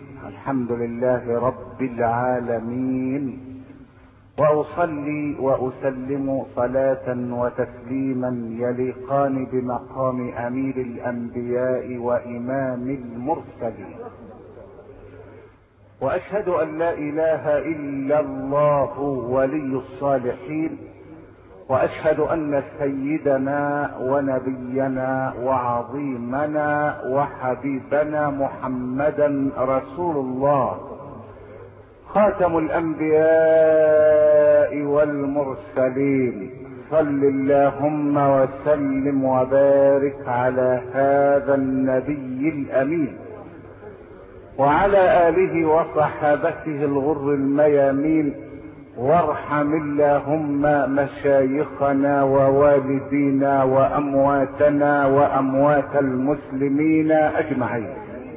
الحمد لله رب العالمين واصلي واسلم صلاه وتسليما يليقان بمقام امير الانبياء وامام المرسلين واشهد ان لا اله الا الله ولي الصالحين واشهد ان سيدنا ونبينا وعظيمنا وحبيبنا محمدا رسول الله خاتم الانبياء والمرسلين صل اللهم وسلم وبارك على هذا النبي الامين وعلى اله وصحابته الغر الميامين وارحم اللهم مشايخنا ووالدينا وامواتنا واموات المسلمين اجمعين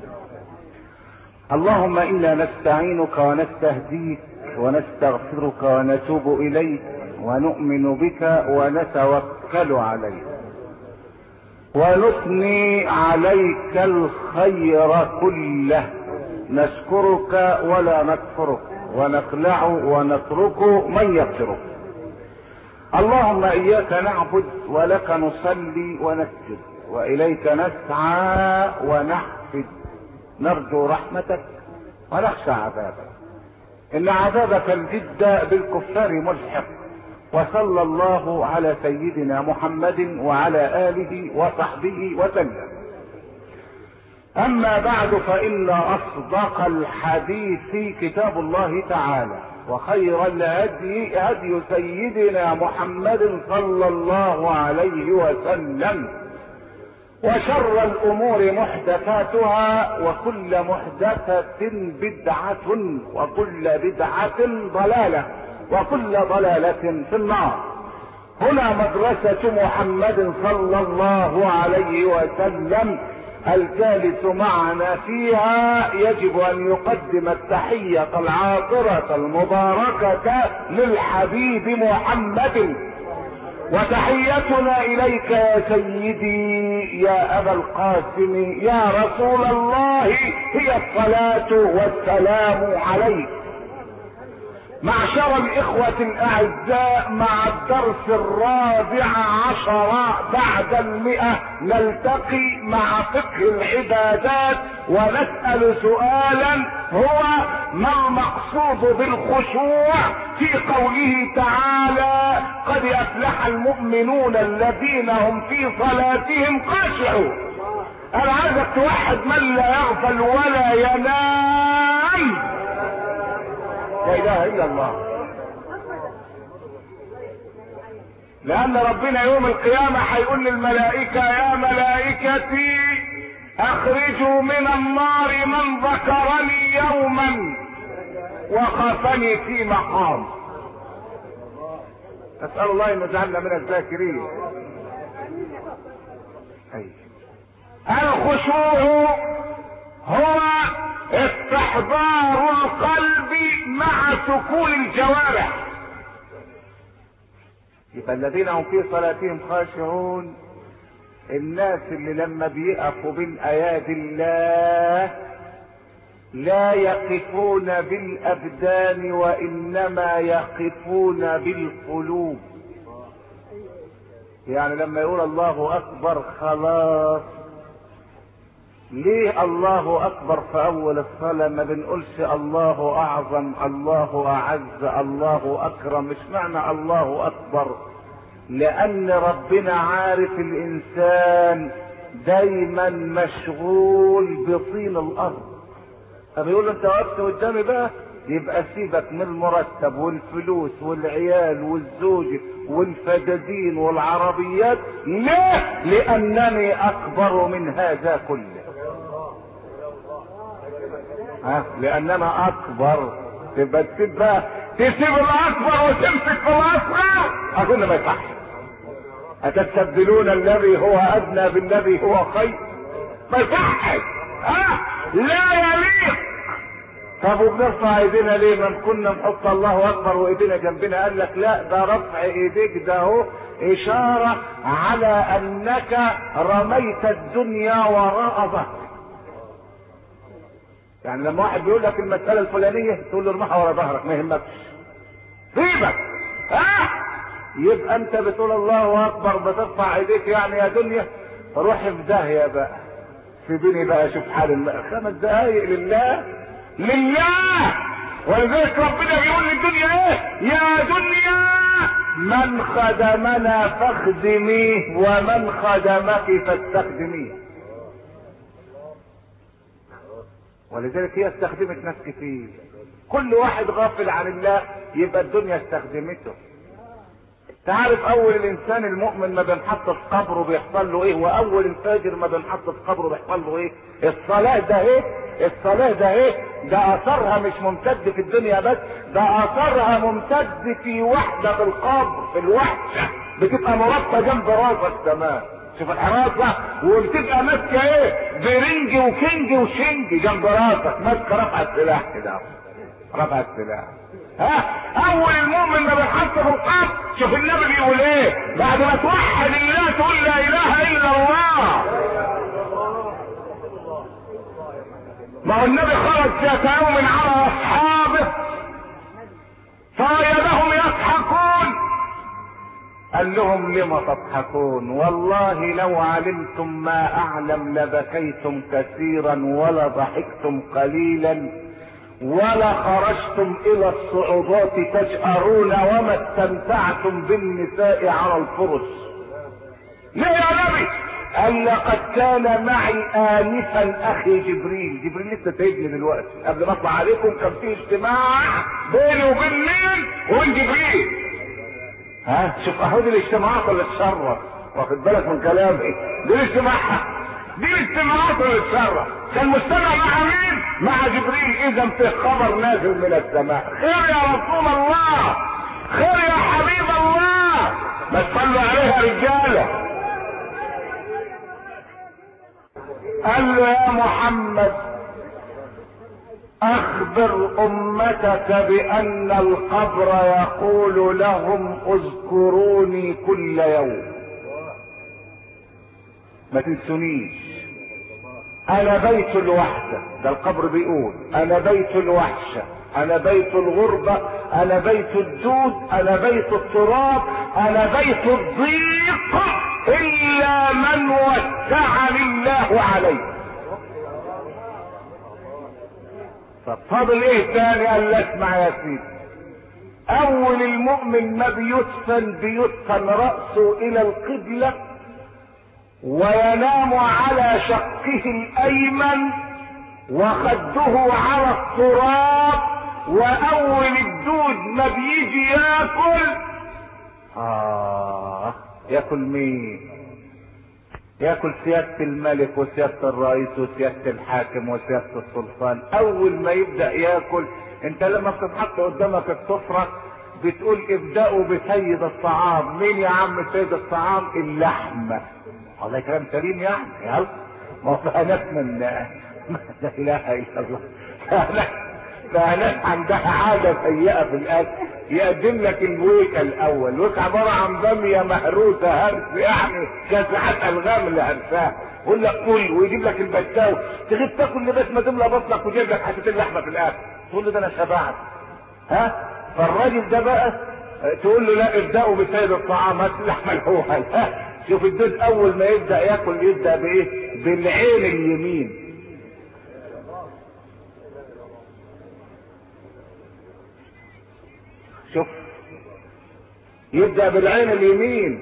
اللهم انا نستعينك ونستهديك ونستغفرك ونتوب اليك ونؤمن بك ونتوكل عليك ونثني عليك الخير كله نشكرك ولا نكفرك ونخلع ونترك من يغفرك اللهم اياك نعبد ولك نصلي ونسجد واليك نسعى ونحفد نرجو رحمتك ونخشى عذابك ان عذابك الجد بالكفار ملحق وصلى الله على سيدنا محمد وعلى اله وصحبه وسلم اما بعد فان اصدق الحديث كتاب الله تعالى وخير الهدي هدي سيدنا محمد صلى الله عليه وسلم وشر الامور محدثاتها وكل محدثة بدعة وكل بدعة ضلالة وكل ضلالة في النار هنا مدرسة محمد صلى الله عليه وسلم الجالس معنا فيها يجب ان يقدم التحية العاطرة المباركة للحبيب محمد وتحيتنا اليك يا سيدي يا ابا القاسم يا رسول الله هي الصلاة والسلام عليك معشر الاخوة الاعزاء مع الدرس الرابع عشر بعد المئة نلتقي مع فقه العبادات ونسأل سؤالا هو ما المقصود بالخشوع في قوله تعالى قد افلح المؤمنون الذين هم في صلاتهم خاشعون انا عايزك توحد من لا يغفل ولا ينام لا اله الا الله لان ربنا يوم القيامة هيقول للملائكة يا ملائكتي اخرجوا من النار من ذكرني يوما وخافني في مقام اسأل الله ان يجعلنا من الذاكرين الخشوع هو استحضار القلب مع سكون الجوارح يبقى الذين هم في صلاتهم خاشعون الناس اللي لما بيقفوا بين ايادي الله لا يقفون بالابدان وانما يقفون بالقلوب يعني لما يقول الله اكبر خلاص ليه الله اكبر في اول الصلاة ما بنقولش الله اعظم الله اعز الله اكرم مش معنى الله اكبر لان ربنا عارف الانسان دايما مشغول بطين الارض فبيقول له انت وقفت قدامي بقى يبقى سيبك من المرتب والفلوس والعيال والزوج والفدادين والعربيات ليه لانني اكبر من هذا كله ها لاننا اكبر تبقى تسيب بقى تسيب الاكبر وتمسك في الاصغر اظن ما يصحش اتستبدلون الذي هو ادنى بالذي هو خير ما يصحش ها لا يليق طب وبنرفع ايدينا ليه ما كنا نحط الله اكبر وايدينا جنبنا قال لك لا ده رفع ايديك ده اهو اشارة على انك رميت الدنيا وراء ظهرك يعني لما واحد بيقول لك المسألة الفلانية تقول له ارمحها ورا ظهرك ما يهمكش سيبك ها يبقى انت بتقول الله اكبر بترفع ايديك يعني يا دنيا روح في داهية بقى سيبيني بقى اشوف حال الله خمس دقايق لله لله ولذلك ربنا بيقول للدنيا ايه يا دنيا من خدمنا فاخدميه ومن خدمك فاستخدميه ولذلك هي استخدمت ناس كتير كل واحد غافل عن الله يبقى الدنيا استخدمته تعرف اول الانسان المؤمن ما بينحط في قبره بيحصل له ايه واول الفاجر ما بينحط في قبره بيحصل له ايه الصلاة ده ايه الصلاة ده ايه ده اثرها مش ممتد في الدنيا بس ده اثرها ممتد في وحدة في القبر في الوحشة بتبقى مربطة جنب راسك كمان شوف الحراسة وبتبقى ماسكة ايه برنج وكنج وشنج جنب راسك ماسكة رفع السلاح كده رفع السلاح ها اول المؤمن ما بيحط في القبر شوف النبي بيقول ايه بعد ما توحد الله تقول لا اله الا الله ما هو النبي خرج ذات يوم على اصحابه فوجدهم يضحكون قال لهم لم تضحكون والله لو علمتم ما اعلم لبكيتم كثيرا ولا ضحكتم قليلا ولا خرجتم الى الصعوبات تجأرون وما استمتعتم بالنساء على الفرش ليه يا نبي قال لقد كان معي انفا اخي جبريل جبريل لسه سايبني دلوقتي قبل ما اطلع عليكم كان في اجتماع بيني وبين مين وبين جبريل ها شوف اهو دي الاجتماعات اللي تشرف واخد بالك من كلامي دي الاجتماعات دي الاجتماعات اللي تشرف كان مجتمع مع مين مع جبريل اذا في خبر نازل من السماء خير يا رسول الله خير يا حبيب الله ما تصلوا عليها رجاله قال له يا محمد اخبر امتك بان القبر يقول لهم اذكروني كل يوم ما تنسونيش انا بيت الوحدة ده القبر بيقول انا بيت الوحشة انا بيت الغربة انا بيت الدود انا بيت التراب انا بيت الضيق الا من وسعني الله عليه ففضل ايه تاني قال لا اسمع يا سيدي اول المؤمن ما بيدفن بيدفن رأسه الى القبلة وينام على شقه الايمن وخده على التراب واول الدود ما بيجي ياكل اه ياكل مين ياكل سيادة الملك وسيادة الرئيس وسيادة الحاكم وسيادة السلطان اول ما يبدأ ياكل انت لما بتتحط قدامك السفرة بتقول ابدأوا بسيد الطعام مين يا عم سيد الطعام اللحمة والله كلام سليم يعني يلا ما هو فيها ناس من لا اله الا الله فيها ناس عندها عادة سيئة في الاكل يقدم لك الويكة الاول الويكة عبارة عن بامية مهروسة هرس يعني كاسحات الغام اللي هرساها يقول لك كل ويجيب لك البتاو تغيب تاكل لبس ما تملى بطنك ويجيب لك حتة اللحمة في الاكل تقول له ده انا شبعت ها فالراجل ده بقى تقول له لا ابدأوا بسيد الطعام هات اللحمة الاول ها شوف الدود اول ما يبدأ ياكل يبدأ بايه بالعين اليمين شوف يبدأ بالعين اليمين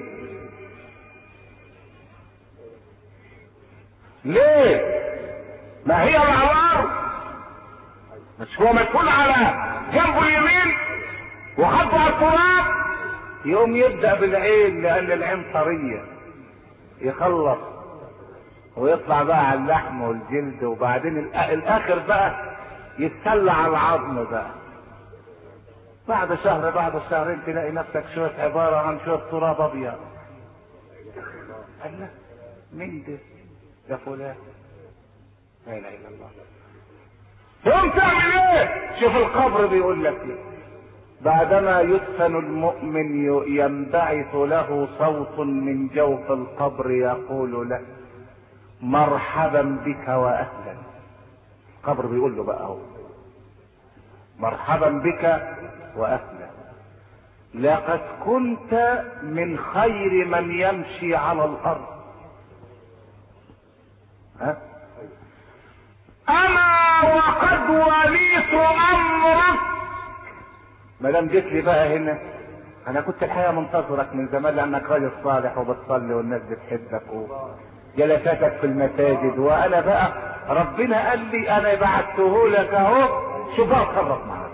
ليه ما هي العوار مش هو مسؤول على جنبه اليمين وخطوه على التراب يقوم يبدأ بالعين لأن العين طرية يخلص ويطلع بقى على اللحم والجلد وبعدين الآخر بقى يتسلى على العظم بقى بعد شهر بعد شهرين تلاقي نفسك شوية عبارة عن شوية تراب أبيض قال لا مين ده؟ ده فلان لا إله إلا الله تقوم تعمل إيه؟ شوف القبر بيقول لك إيه بعدما يدفن المؤمن ينبعث له صوت من جوف القبر يقول له مرحبا بك واهلا القبر بيقول له بقى اهو مرحبا بك واهلا لقد كنت من خير من يمشي على الارض ها انا وقد وليت امرك ما دام جيت لي بقى هنا انا كنت الحقيقه منتظرك من زمان لانك راجل صالح وبتصلي والناس بتحبك وجلساتك في المساجد وانا بقى ربنا قال لي انا بعته لك اهو شوف بقى اتخرج معاك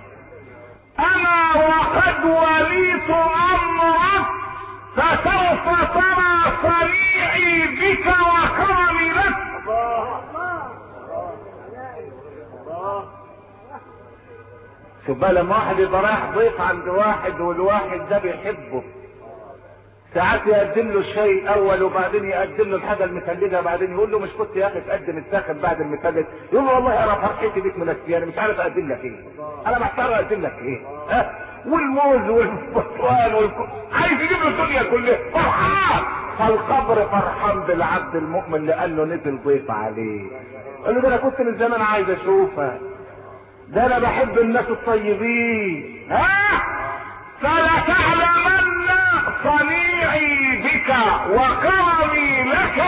انا وقد وليت امرك فسوف ترى صنيعي بك وكرمي لك شوف بقى لما واحد يبقى رايح ضيف عند واحد والواحد ده بيحبه ساعات يقدم له الشاي الاول وبعدين يقدم له الحاجه المثلجه بعدين يقول له مش كنت يا اخي تقدم الساخن بعد المثلج يقول له والله انا فرحتي بيك منسيه انا مش عارف اقدم لك ايه انا محتار اقدم لك ايه ها والموز والبرتقال والكل عايز يجيب له الدنيا كلها فرحان فالقبر فرحان بالعبد المؤمن لانه نزل ضيف عليه قال له ده انا كنت من زمان عايز اشوفك ده انا بحب الناس الطيبين ها فلتعلمن صنيعي بك وكرمي لك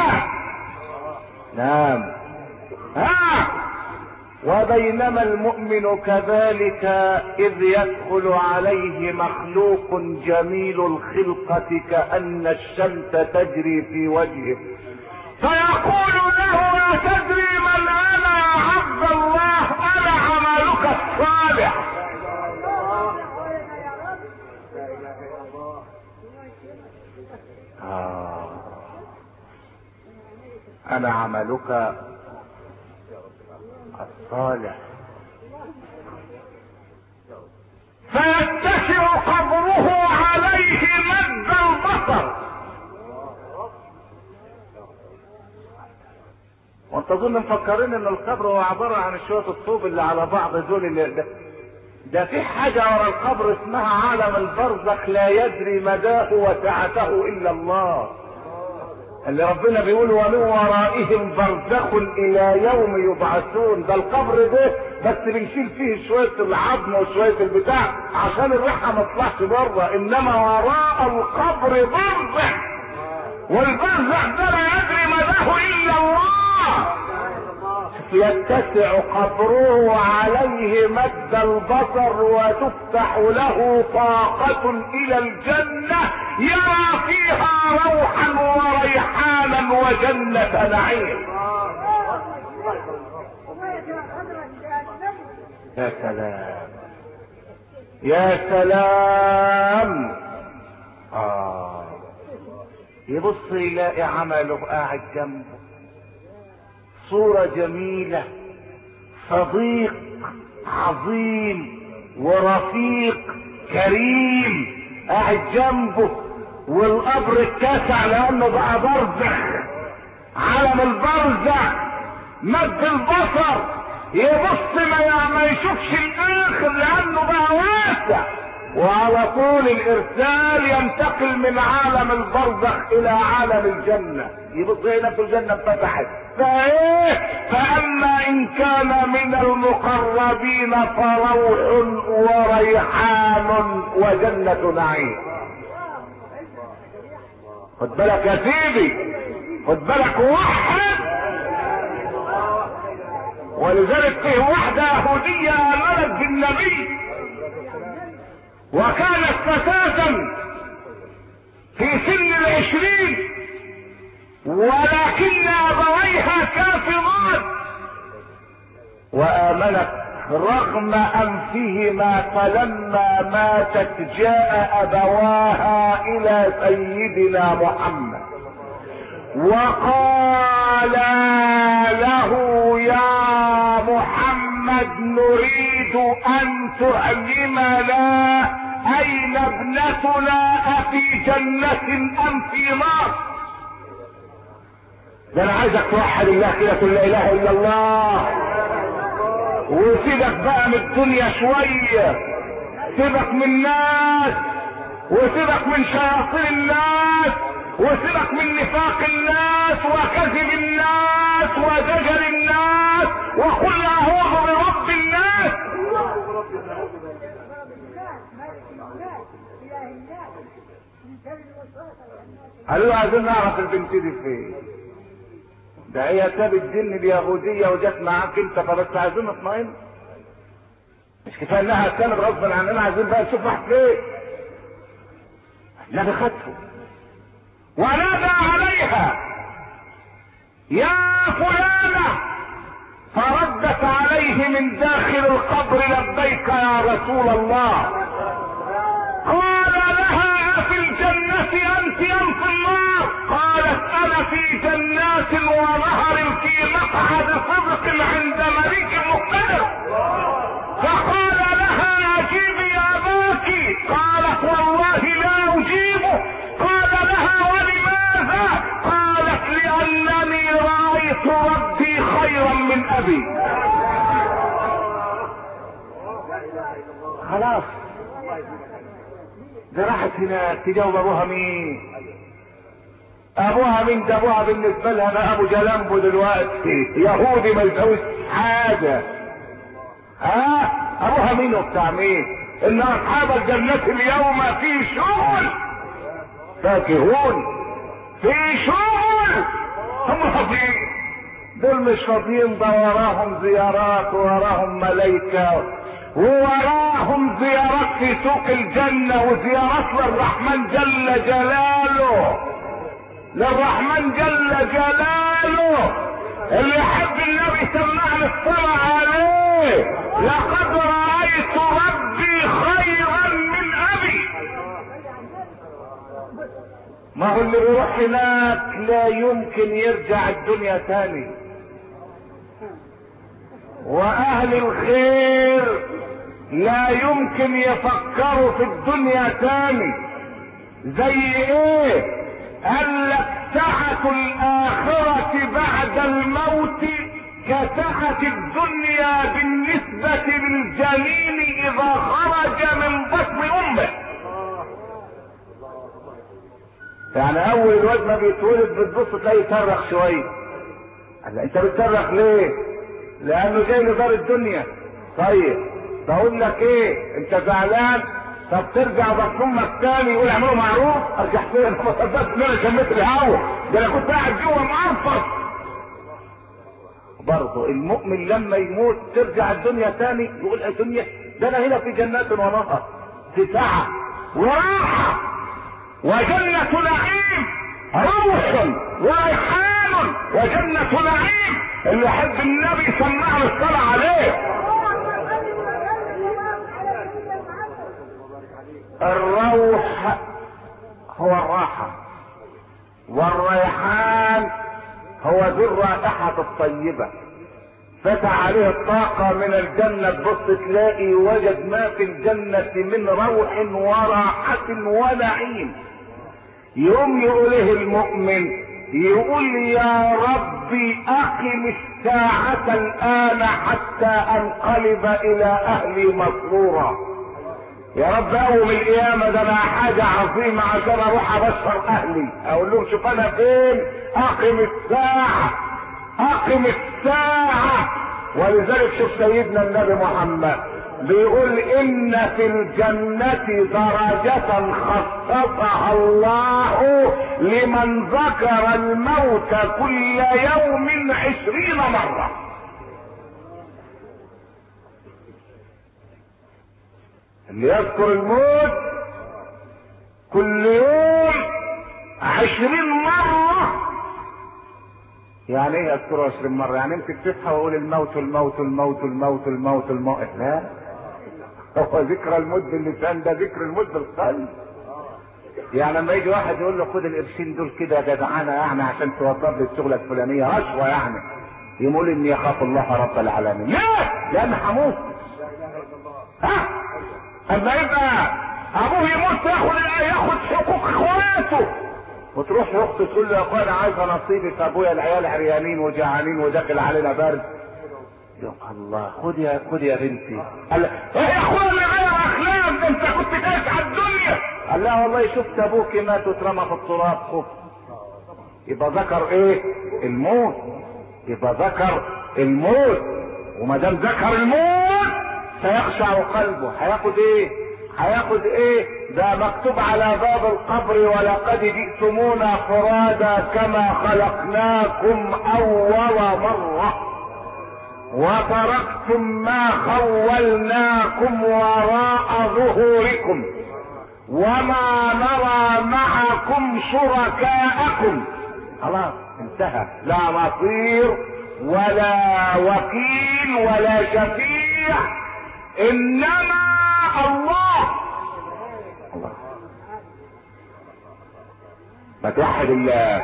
نعم ها وبينما المؤمن كذلك اذ يدخل عليه مخلوق جميل الخلقة كأن الشمس تجري في وجهه فيقول له لا تدري من انا يا عبد الله انا عملك الصالح آه. انا عملك الصالح فيتسع قبره عليه مد البصر وانت اظن مفكرين ان القبر هو عباره عن شويه الطوب اللي على بعض دول اللي ده, ده في حاجه ورا القبر اسمها عالم البرزخ لا يدري مداه وسعته الا الله اللي ربنا بيقول ومن ورائهم برزخ الى يوم يبعثون ده القبر ده بس بنشيل فيه شويه العظم وشويه البتاع عشان الريحه ما تطلعش بره انما وراء القبر برزخ والبرزخ ده لا يدري مداه الا الله يتسع قبره عليه مد البصر وتفتح له طاقة إلى الجنة يرى فيها روحا وريحانا وجنة نعيم يا سلام يا سلام آه يبص يلاقي عمله قاعد جنبه صورة جميلة صديق عظيم ورفيق كريم قاعد جنبه والقبر اتسع لانه بقى برزخ عالم البرزخ مد البصر يبص ما ما يشوفش الاخر لانه بقى واسع وعلى طول الارسال ينتقل من عالم البرزخ الى عالم الجنة يبص هنا في الجنة اتفتحت فايه فاما ان كان من المقربين فروح وريحان وجنة نعيم خد بالك يا سيدي خد بالك وحد ولذلك فيه واحدة يهودية آمنت بالنبي وكانت فتاة في سن العشرين ولكن أبويها كافرات وآمنت رغم أنفهما فلما ماتت جاء أبواها إلى سيدنا محمد وقال له يا محمد نريد ان تعلمنا اين ابنتنا افي جنة ام في نار ده انا عايزك توحد الله كده تقول لا اله الا الله وسيبك بقى من الدنيا شوية سيبك من الناس وسيبك من شياطين الناس وسيبك من نفاق الناس وكذب الناس وزجر الناس وقل اعوذ برب الناس قالوا له عايزين نعرف البنت دي فين ده هي سابت جن اليهودية وجت معاك انت فبس عايزين نطمئن مش كفايه انها كانت غصبا عننا عايزين بقى نشوف واحد فين النبي خدته ونادى عليها يا فلانة فردت عليه من داخل القبر لبيك يا رسول الله قال لها في الجنة انت ام في النار قالت انا في جنات ونهر في مقعد صدق عند مليك مقتدر فقال لها اجيبي اباك قالت والله لا اجيبه قال لها ولماذا قالت لانني رايت ربي خيرا من ابي خلاص ده راحت هناك تجاوب ابوها مين ابوها مين ده ابوها بالنسبه لها بقى ابو جلامبو دلوقتي يهودي ما يسويش حاجه ها ابوها مين وبتاع مين ان اصحاب الجنة اليوم في شغل فاكهون في شغل هم فاضيين دول مش فاضيين ده وراهم زيارات وراهم ملايكة ووراهم زيارات في سوق الجنة وزيارات للرحمن جل جلاله للرحمن جل جلاله اللي يحب النبي سمعنا الصلاة عليه لقد رأيت ربي خيرا من أبي ما هو اللي بيروح هناك لا يمكن يرجع الدنيا تاني واهل الخير لا يمكن يفكروا في الدنيا تاني زي ايه قال لك سعة الاخرة بعد الموت كسعة الدنيا بالنسبة للجنين اذا خرج من بطن امه يعني اول الواد ما بيتولد بتبص تلاقيه يصرخ شويه قال انت بتصرخ ليه لانه جاي لدار الدنيا طيب بقول لك ايه انت زعلان طب ترجع بطن امك تاني يقول اعملوا معروف ارجع فين انا ما صدقت ان انا شميت الهوا ده انا كنت قاعد جوه معرفص برضه المؤمن لما يموت ترجع الدنيا تاني يقول الدنيا ده انا هنا في جنات ونهر في ساعه وراحة وجنة نعيم روح وريحان وجنة نعيم اللي يحب النبي سمعنا الصلاة عليه الروح هو الراحة والريحان هو ذو الرائحة الطيبة فتح عليه الطاقة من الجنة تبص تلاقي وجد ما في الجنة من روح وراحة ونعيم يوم يقوله المؤمن يقول يا ربي اقم الساعة الان حتى انقلب الى اهلي مسرورا يا رب اول القيامة ده انا حاجة عظيمة عشان اروح ابشر اهلي اقول لهم شوف انا فين اقم الساعة اقم الساعة ولذلك شوف سيدنا النبي محمد بيقول ان في الجنة درجة خصصها الله لمن ذكر الموت كل يوم عشرين مرة اللي يذكر الموت كل يوم عشرين مرة يعني ايه اذكره عشرين مرة يعني امسك تصحى واقول الموت الموت الموت الموت الموت الموت لا هو ذكر الموت باللسان ده ذكر الموت بالقلب يعني لما يجي واحد يقول له خد القرشين دول كده يا جدعانه يعني عشان توفر لي الشغله الفلانيه رشوه يعني يقول اني يخاف الله رب العالمين ليه؟ لان هموت ها اما يبقى ابوه يموت ياخد ياخد حقوق اخواته وتروح لاخته تقول له يا اخويا انا عايزه نصيبي في ابويا العيال عريانين وجعانين وداخل علينا برد يا الله خد يا خد يا بنتي قال ايه يا اخويا اللي غير اخلاق ده انت كنت جايز على الدنيا قال لها والله شفت ابوك مات واترمى في التراب خف يبقى ذكر ايه الموت يبقى ذكر الموت وما دام ذكر الموت سيخشع قلبه هياخد ايه هياخد ايه ده مكتوب على باب القبر ولقد جئتمونا فرادا كما خلقناكم اول مره وتركتم ما خولناكم وراء ظهوركم وما نرى معكم شركاءكم خلاص انتهى لا مصير ولا وكيل ولا شفيع انما الله الله ما توحد الله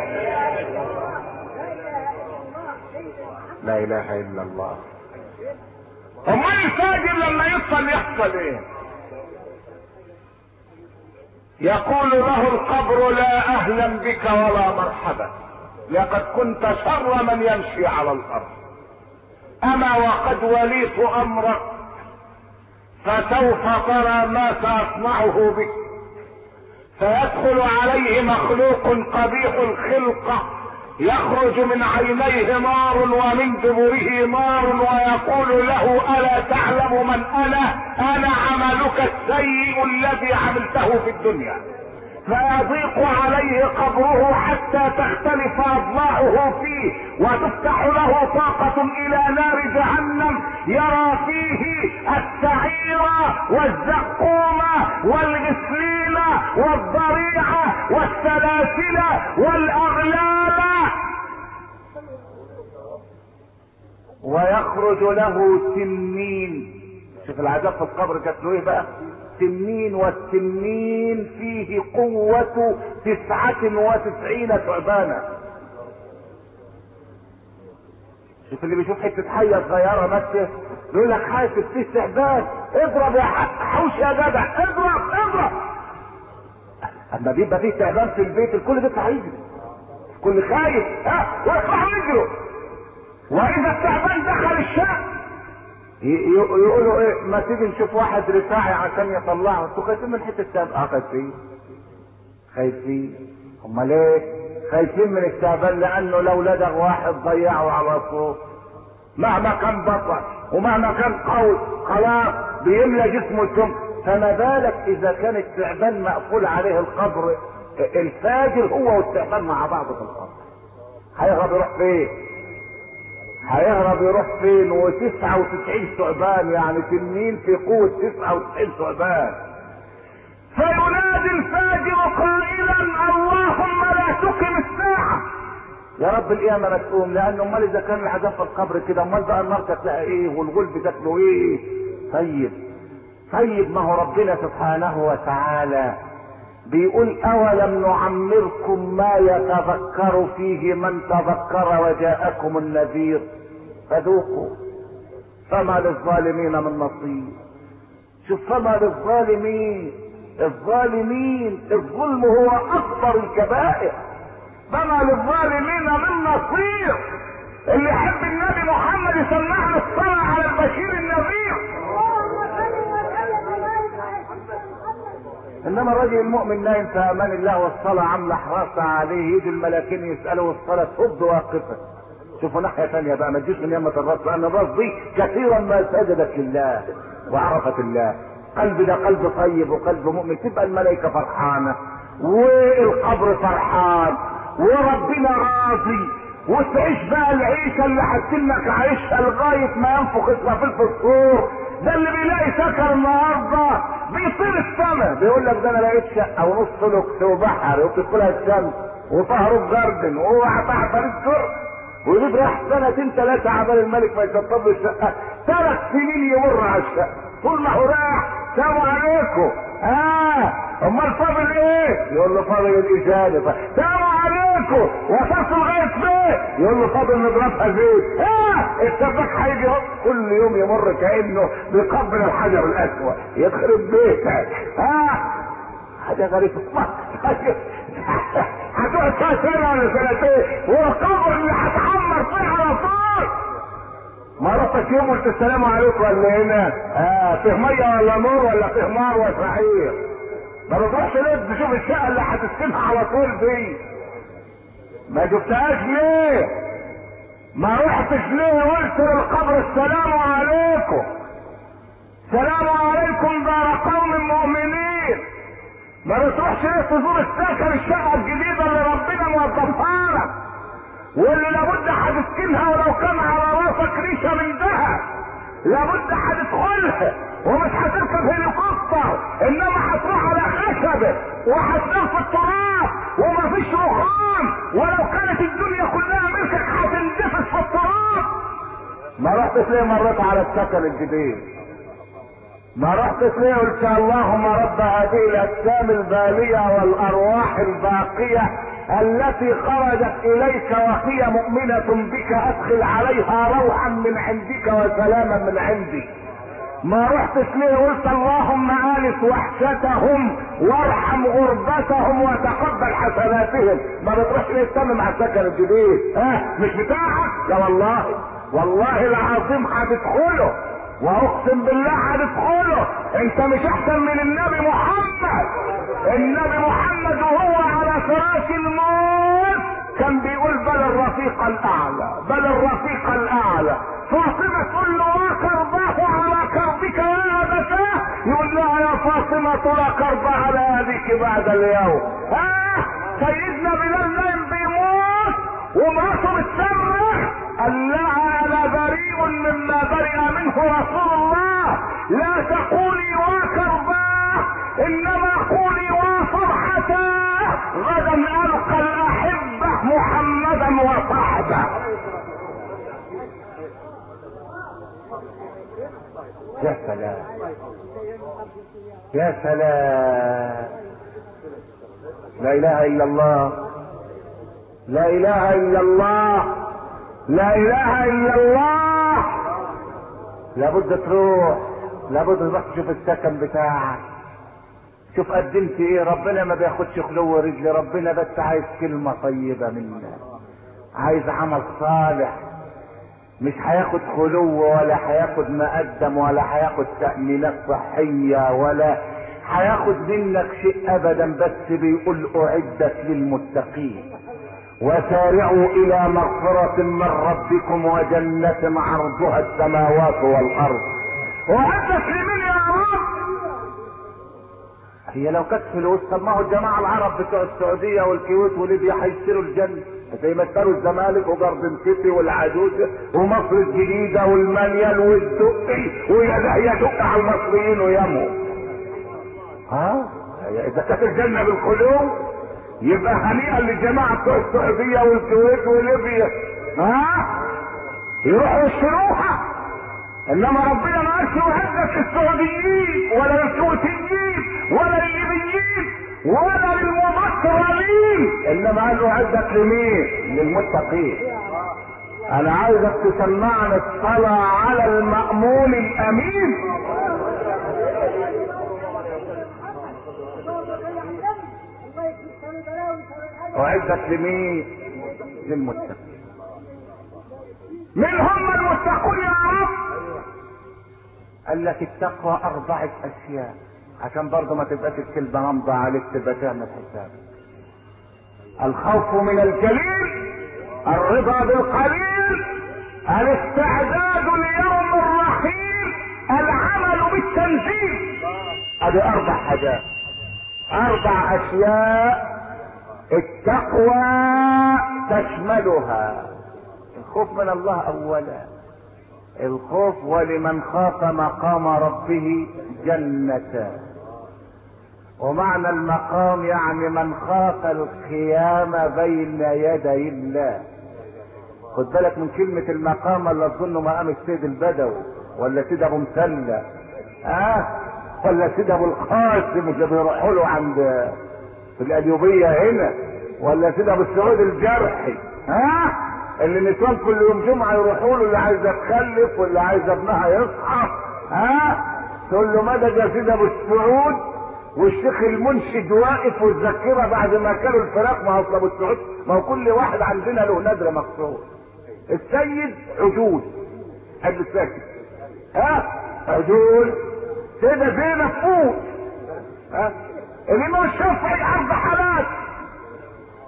لا اله الا الله امال الفاجر لما يصل يحصل ايه يقول له القبر لا اهلا بك ولا مرحبا لقد كنت شر من يمشي على الارض اما وقد وليت امرك فسوف ترى ما ساصنعه بك فيدخل عليه مخلوق قبيح الخلقه يخرج من عينيه نار ومن دبره نار ويقول له الا تعلم من انا انا عملك السيء الذي عملته في الدنيا فيضيق عليه قبره حتى تختلف اضلاعه فيه وتفتح له طاقة الى نار جهنم يرى فيه السعير والزقوم والغسلين والضريعة والسلاسل والاغلال ويخرج له تنين شوف العذاب في القبر كانت له ايه بقى التنين والتنين فيه قوة تسعة وتسعين ثعبانا شوف اللي بيشوف حتة حية صغيرة بس يقول لك حاسب فيه استعباد اضرب يا حوش يا جدع اضرب اضرب اما بيبقى فيه تعبان في البيت الكل بيطلع يجري الكل خايف ها ويطلعوا يجروا واذا التعبان دخل الشقه يقولوا ايه ما تيجي نشوف واحد رفاعي عشان يطلعه انتوا خايفين من حته التعبان اه خايفين خايفين امال ايه خايفين من التعبان لانه لو لدغ واحد ضيعه على طول مهما كان بطل ومهما كان قوي خلاص بيملى جسمه السم فما بالك اذا كان التعبان مقفول عليه القبر الفاجر هو والتعبان مع بعض في القبر هيهرب يروح فين هيهرب يروح فين وتسعة وتسعين ثعبان يعني تنين في قوة تسعة وتسعين ثعبان فينادي الفاجر قائلا اللهم لا تقم الساعة يا رب القيامة ما تقوم لأنه أمال إذا كان العذاب في القبر كده أمال بقى النار تلاقي إيه والغلب تاكله إيه طيب طيب ما هو ربنا سبحانه وتعالى بيقول أولم نعمركم ما يتذكر فيه من تذكر وجاءكم النذير فذوقوا فما للظالمين من نصير شوف فما للظالمين الظالمين الظلم هو أكبر الكبائر فما للظالمين من نصير اللي يحب النبي محمد يسمع له الصلاة على البشير النذير انما الرجل المؤمن نايم في امان الله والصلاة عاملة حراسة عليه يجي الملاكين يسألوا الصلاة تفض واقفة شوفوا ناحية ثانية بقى ما تجيش من يمة الراس لان الراس دي كثيرا ما سجدت لله وعرفت الله قلب ده قلب طيب وقلب مؤمن تبقى الملائكة فرحانة والقبر فرحان وربنا راضي وتعيش بقى العيشة اللي هتسلك عايشها لغاية ما ينفخ اسرافيل في الصور ده اللي بيلاقي سكر النهارده بيطير السما بيقول لك ده انا لقيت شقه ونص لوكس وبحر وبتدخلها الشمس وطهره جاردن وهو تحت السر ويجيب راح سنتين ثلاثه عبال الملك ما يشطب له الشقه ثلاث سنين يمر على الشقه طول ما هو راح سلام عليكم اه امال فاضل ايه يقول له فاضل الاجابه سلام عليكم وصلت لغايه فين يقول له فاضل نضربها زيت اه السباك هيجي كل يوم يمر كانه بيقبل الحجر الاسود يخرب بيتك اه حاجه غريبه هتقعد فيها سنه ولا سنتين والقبر اللي هتعمر فيه على طول مرتك يوم قلت السلام عليكم ولا هنا اه فيه ميه ولا نور ولا فيه نار وسعير ما بتروحش ليه تشوف الشقه اللي هتسكنها على طول دي ما جبتهاش ليه ما رحتش ليه قلت للقبر السلام عليكم سلام عليكم دار قوم مؤمنين ما بتروحش ليه تزور السكن الشقه الجديده اللي ربنا موظفها لك واللي لابد هتسكنها ولو كان على راسك ريشه من ذهب لابد هتدخلها ومش هتركب هليكوبتر انما هتروح على خشبه وهتنام في التراب ومفيش رخام ولو كانت الدنيا كلها ملكك هتندفس في التراب ما رحتش ليه مريت على السكن الجديد ما رحتش ليه قلت اللهم رب هذه الاجسام الباليه والارواح الباقيه التي خرجت اليك وهي مؤمنه بك ادخل عليها روحا من عندك وسلاما من عندي ما رحتش ليه قلت اللهم آلف وحشتهم وارحم غربتهم وتقبل حسناتهم ما بتروحش ليه تسمي مع السكن الجديد ها مش بتاعك لا والله والله العظيم هتدخله واقسم بالله هتدخله انت مش احسن من النبي محمد النبي محمد وهو على فراش الموت كان بيقول بل الرفيق الاعلى بل الرفيق الاعلى فاطمة تقول له وكرباه على كربك يا ابتاه يقول لها يا فاطمة لا كرب على ابيك بعد اليوم ها سيدنا بلال نايم بيموت ومراته بتصرخ قال لها انا بريء مما برئ منه رسول الله لا تقولي وكرباه انما قولي وفرحتاه غدا القى الاحبه محمدا وصحبه يا سلام يا سلام لا اله الا الله لا اله الا الله لا اله الا الله لابد تروح لابد تروح تشوف السكن بتاعك شوف قدمت ايه ربنا ما بياخدش خلو رجل ربنا بس عايز كلمة طيبة منك عايز عمل صالح مش هياخد خلو ولا هياخد مقدم ولا هياخد تأمينات صحية ولا هياخد منك شيء ابدا بس بيقول اعدت للمتقين وسارعوا الى مغفرة من ربكم وجنة عرضها السماوات والارض وعدت لمين يا رب هي لو كانت فلوس طب ما هو الجماعة العرب بتوع السعودية والكويت وليبيا هيشتروا الجنة زي ما اشتروا الزمالك وجاردن سيتي والعجوز ومصر الجديدة والمنيل والدقي ويدق على المصريين ويموا ها اذا كانت الجنة بالقلوب يبقى هنيئا للجماعة بتوع السعودية والكويت وليبيا ها يروحوا يشتروها انما ربنا ما قالش وهدك السعوديين ولا الكويتيين ولا الليبيين ولا للمبصرين انما قال له عدك لمين للمتقين انا عايزك تسمعني الصلاة على المأمون الامين وعدك لمين للمتقين من هم المتقون يا رب قال لك التقوى أربعة أشياء عشان برضه ما تبقاش الكلمة غامضة عليك تبقى تعمل حساب الخوف من الجليل الرضا بالقليل الاستعداد ليوم الرحيل العمل بالتنفيذ ادي اربع حاجات اربع اشياء التقوى تشملها الخوف من الله اولا الخوف ولمن خاف مقام ربه جنتان ومعنى المقام يعني من خاف القيام بين يدي الله خد بالك من كلمة المقام ولا تظن مقام السيد البدوي ولا سيد ابو مسلة اه ولا سيد ابو القاسم اللي بيروحوا له عند في القليوبية هنا ولا سيد ابو السعود الجرحي ها آه؟ اللي النسوان كل يوم جمعة يروحوا له اللي عايزة تخلف واللي عايزة ابنها يصحى ها آه؟ تقول له مدد يا سيد ابو السعود والشيخ المنشد واقف والذاكره بعد ما كانوا الفراق ما هو ابو السعود ما هو كل واحد عندنا له نادره مقصود السيد عجول قبل ساكت ها عجول سيدة زينب فوق ها الامام الشافعي اربع حالات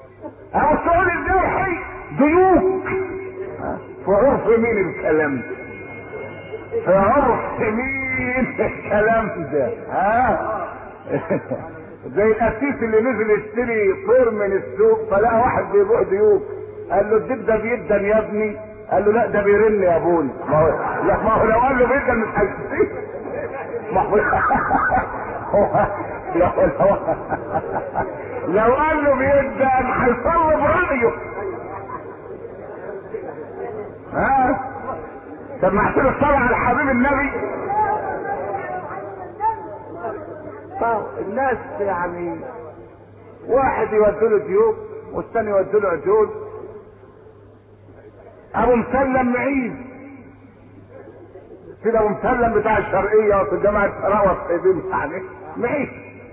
ابو سعود الجرحي ديوك في عرف مين الكلام ده في عرف مين الكلام ده ها زي القسيس اللي نزل يشتري طير من السوق فلقى واحد بيبيع ديوك قال له الديب ده بيدن يا ابني قال له لا ده بيرن يا ابوي ما هو لا ما هو لو قال له بيدن مش هيشتري ما هو هو لو لو لو قال له بيدن هيصلب رايه ها سمعت له الصلاة على حبيب النبي طب الناس يعني واحد يودي له ديوب والثاني يودي له عجول ابو مسلم معيد كده ابو مسلم بتاع الشرقيه في جامعه سراوه السيدين يعني معيد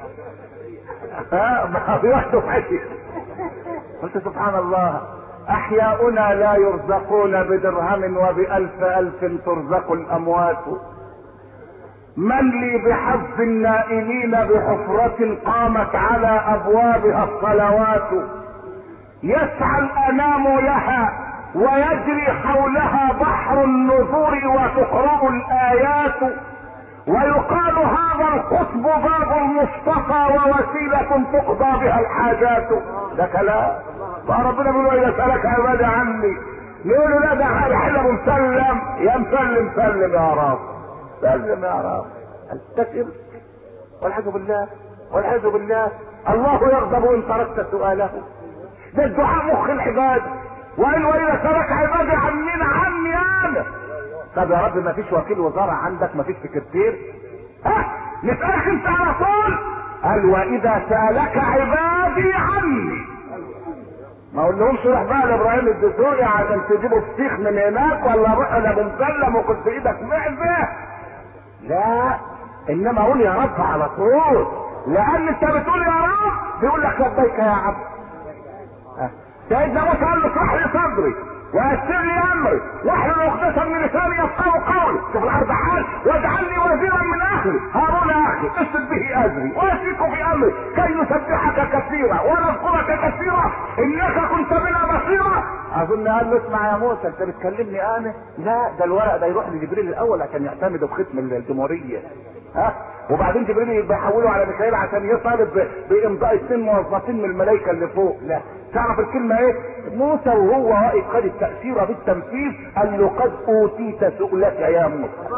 ها ما بياخدوا ماشي قلت سبحان الله احياؤنا لا يرزقون بدرهم وبالف الف ترزق الاموات من لي بحظ النائلين بحفرة قامت على ابوابها الصلوات يسعى الانام لها ويجري حولها بحر النذور وتقرأ الايات ويقال هذا القطب باب المصطفى ووسيلة تقضى بها الحاجات ده كلام فربنا بيقول اذا سالك عبادي عني يقول له لا ده على حلم مسلم يا مسلم سلم يا رب سلم يا رب استكبر والعياذ بالله والعياذ بالله الله يغضب ان تركت سؤاله ده الدعاء مخ العباد وان واذا سالك عبادي عننا عني انا طب يا رب ما فيش وكيل وزاره عندك ما فيش سكرتير ها نسالك انت على طول قال واذا سالك عبادي عني ما اقول لهمش روح بقى لابراهيم الدسوقي عشان تجيبوا فسيخ من هناك ولا روح لابو مسلم وكنت في ايدك معزه لا انما اقول يا رب على طول لان انت بتقول يا رب بيقول لك لبيك يا عبد سيدنا موسى قال له اشرح لي صدري ويسر لي امري واحلل عقدة من لساني يفقهوا قولي شوف الارض حال واجعلني وزيرا من اهلي هارون اخي اسد به اجري واشركه في امري كي نسبحك كثيرا ونذكرك كثيرا انك كنت بنا بصيرا اظن قال له اسمع يا موسى انت بتكلمني انا لا ده الورق ده يروح لجبريل الاول عشان يعتمدوا بختم الجمهوريه ها وبعدين جبريل بيحوله على ميكائيل عشان يطالب بامضاء اثنين موظفين من الملائكه اللي فوق لا تعرف الكلمه ايه موسى وهو واقف خد التأثير بالتنفيذ قال له قد اوتيت سؤلك يا موسى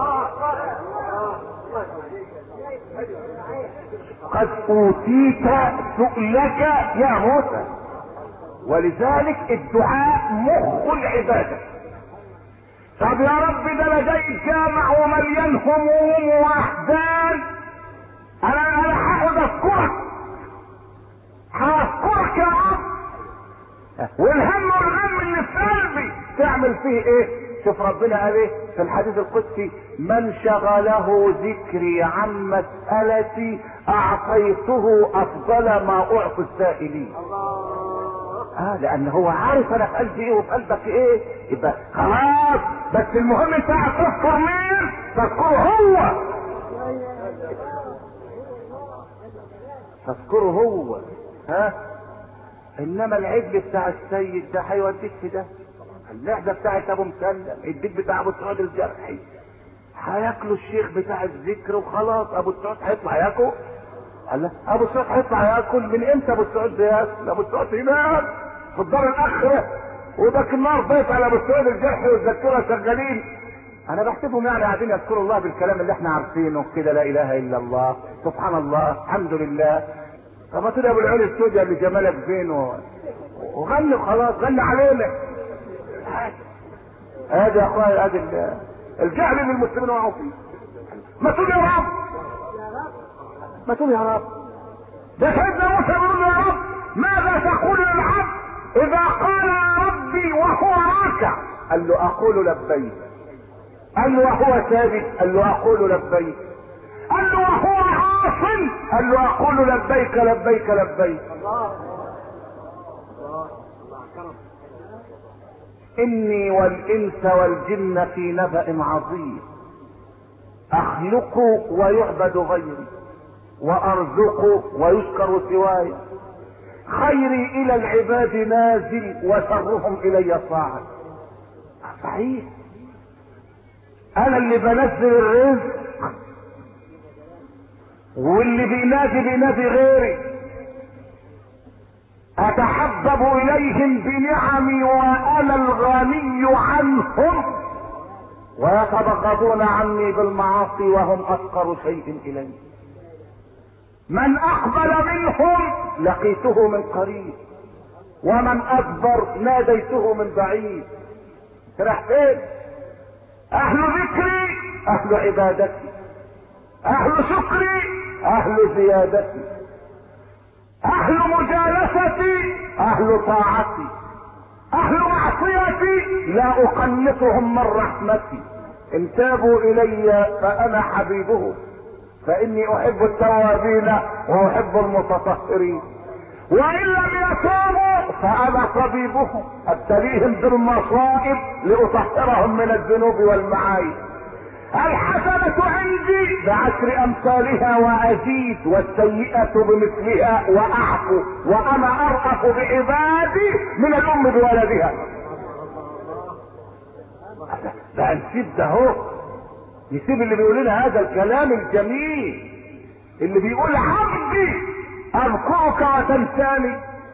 قد اوتيت سؤلك يا موسى ولذلك الدعاء مخ العباده طب يا رب ده انا جاي الجامع ومليان هموم واحزان انا انا هاخد اذكرك هذكرك يا رب والهم والغم اللي في قلبي تعمل فيه ايه شوف ربنا قال ايه في الحديث القدسي من شغله ذكري عن مسألتي اعطيته افضل ما اعطي السائلين اه لان هو عارف انا في قلبي ايه وفي قلبك ايه يبقى خلاص بس المهم انت تذكر مين تذكره هو تذكره هو ها انما العجل بتاع السيد ده هيوديك في ده اللحده بتاعت ابو مسلم الديك بتاع ابو سعود الجرحي هياكلوا الشيخ بتاع الذكر وخلاص ابو سعود هيطلع ياكل قال ابو سعود هيطلع ياكل من امتى ابو سعود بياكل ابو سعود هناك في الدار الاخره وده النار ضيف على ابو سعود الجرحي والذكوره شغالين انا بحسبهم يعني قاعدين يذكروا الله بالكلام اللي احنا عارفينه كده لا اله الا الله سبحان الله الحمد لله طب ما تقول ابو العلي السوداء اللي جمالك فين و... وغني خلاص غني علينا ادي يا اخويا ادي الجهل اللي المسلمين وقعوا فيه ما تقول يا رب ما تقول يا رب ده سيدنا موسى بيقول يا رب ماذا تقول للعبد اذا قال يا ربي وهو راكع قال له اقول لبيك قال له وهو ساجد قال له اقول لبيك قال له وهو عاصم قال له اقول لبيك لبيك لبيك اني والانس والجن في نبأ عظيم اخلق ويعبد غيري وارزق ويشكر سواي خيري الى العباد نازل وشرهم الي صاعد صحيح انا اللي بنزل الرزق واللي بينادي بينادي غيري اتحبب اليهم بنعمي وانا الغني عنهم ويتبغضون عني بالمعاصي وهم افقر شيء الي من اقبل منهم لقيته من قريب ومن ادبر ناديته من بعيد راح فين اهل ذكري اهل عبادتي اهل شكري اهل زيادتي اهل مجالستي اهل طاعتي اهل معصيتي لا اقنطهم من رحمتي ان تابوا الي فانا حبيبهم فاني احب التوابين واحب المتطهرين وان لم يتوبوا فانا طبيبهم ابتليهم بالمصائب لاطهرهم من الذنوب والمعايب الحسنة عندي بعشر امثالها وازيد والسيئة بمثلها واعفو وانا ارأف بعبادي من الام بولدها ده نسيب ده هو يسيب اللي بيقول لنا هذا الكلام الجميل اللي بيقول عبدي اذكرك وتنساني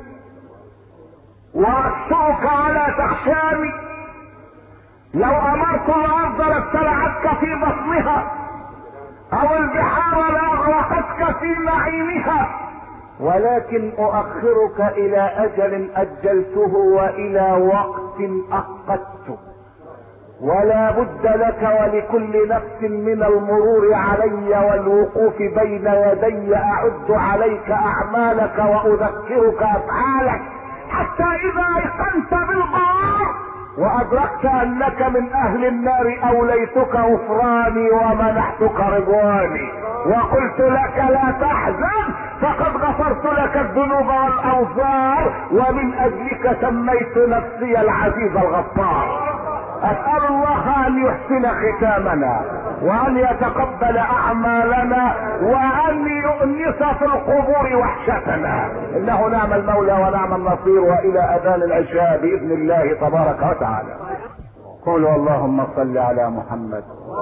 واخشوك ولا تخشاني لو امرت الارض لابتلعتك في بطنها او البحار لاغرقتك في نعيمها ولكن اؤخرك الى اجل اجلته والى وقت اقدته ولا بد لك ولكل نفس من المرور علي والوقوف بين يدي اعد عليك اعمالك واذكرك افعالك حتى اذا ايقنت بالقرار وادركت انك من اهل النار اوليتك غفراني ومنحتك رضواني وقلت لك لا تحزن فقد غفرت لك الذنوب والاوزار ومن اجلك سميت نفسي العزيز الغفار اسال الله ان يحسن ختامنا وان يتقبل اعمالنا وان يؤنس في القبور وحشتنا انه نعم المولى ونعم النصير والى اذان العشاء باذن الله تبارك وتعالى قولوا اللهم صل على محمد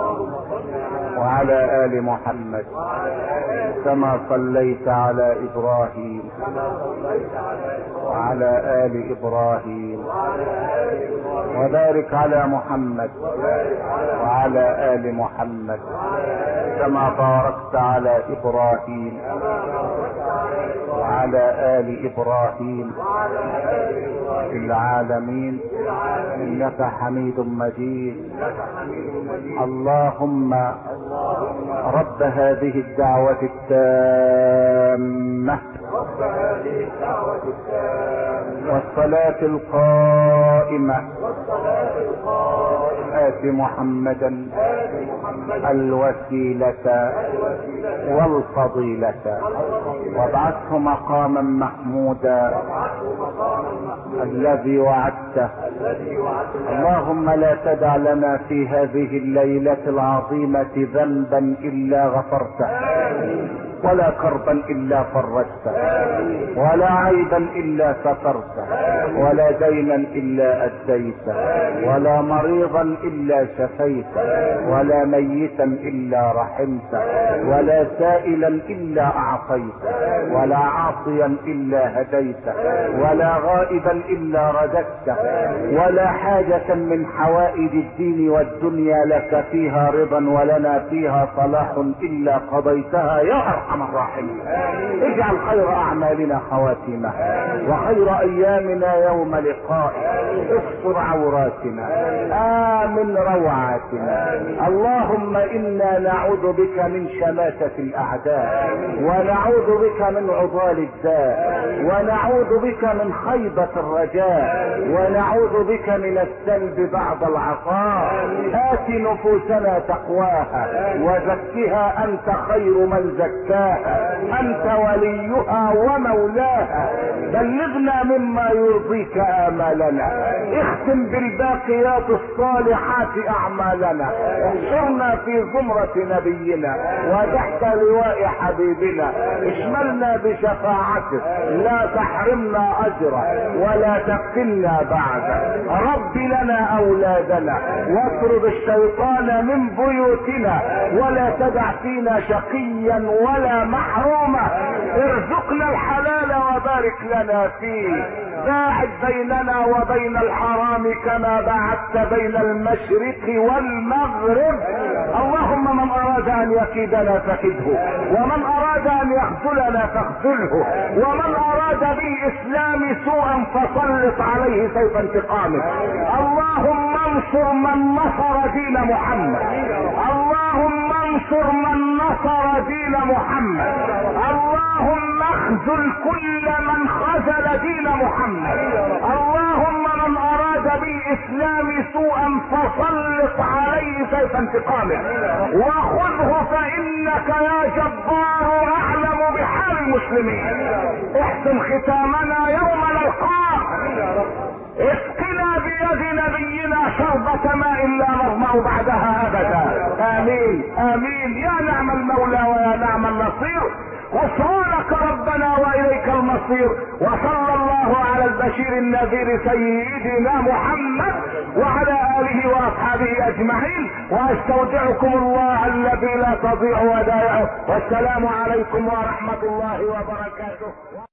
وعلى ال محمد كما صليت على ابراهيم وعلى ال ابراهيم وبارك على محمد وعلى ال محمد كما باركت على ابراهيم وعلى ال ابراهيم في العالمين انك حميد مجيد اللهم رب هذه الدعوة التامة والصلاة القائمة آت محمدا الوسيلة والفضيلة وابعثه مقاما محمودا الذي وعدته اللهم لا تدع لنا في هذه الليلة العظيمة ذنبا إلا غفرته ولا كربا الا فرجته ولا عيبا الا سترته ولا دينا الا اديته ولا مريضا الا شفيته ولا ميتا الا رحمته ولا سائلا الا اعطيته ولا عاصيا الا هديته ولا غائبا الا رددته ولا حاجة من حوائج الدين والدنيا لك فيها رضا ولنا فيها صلاح الا قضيتها يا ارحم ارحم الراحمين اجعل خير اعمالنا خواتيمها وخير ايامنا يوم لقائك استر عوراتنا امن روعاتنا اللهم انا نعوذ بك من شماتة الاعداء ونعوذ بك من عضال الداء ونعوذ بك من خيبة الرجاء ونعوذ بك من السلب بعد العطاء ات نفوسنا تقواها وزكها انت خير من زكاها انت وليها ومولاها بلغنا مما يرضيك امالنا اختم بالباقيات الصالحات اعمالنا احشرنا في زمرة نبينا وتحت لواء حبيبنا اشملنا بشفاعته لا تحرمنا اجره ولا تفتنا بعده رب لنا اولادنا واطرد الشيطان من بيوتنا ولا تدع فينا شقيا ولا محروما ارزقنا الحلال وبارك لنا فيه باعد بيننا وبين الحرام كما باعدت بين المشرق والمغرب اللهم من اراد ان يكيدنا فكده ومن اراد ان يخذلنا فاخذله ومن اراد بالاسلام سوءا فسلط عليه سيف انتقامه اللهم انصر من نصر دين محمد اللهم انصر من نصر دين محمد اللهم اخذل كل من خذل دين محمد اللهم من اراد بالاسلام سوءا فسلط عليه سيف انتقامه وخذه فانك يا جبار اعلم بحال المسلمين احسن ختامنا يوم نلقاك اسقنا بيد نبينا شربة ماء لا نظمأ بعدها ابدا امين امين يا نعم المولى ويا نعم النصير غفرانك ربنا واليك المصير وصلى الله على البشير النذير سيدنا محمد وعلى اله واصحابه اجمعين واستودعكم الله الذي لا تضيع ودائعه والسلام عليكم ورحمه الله وبركاته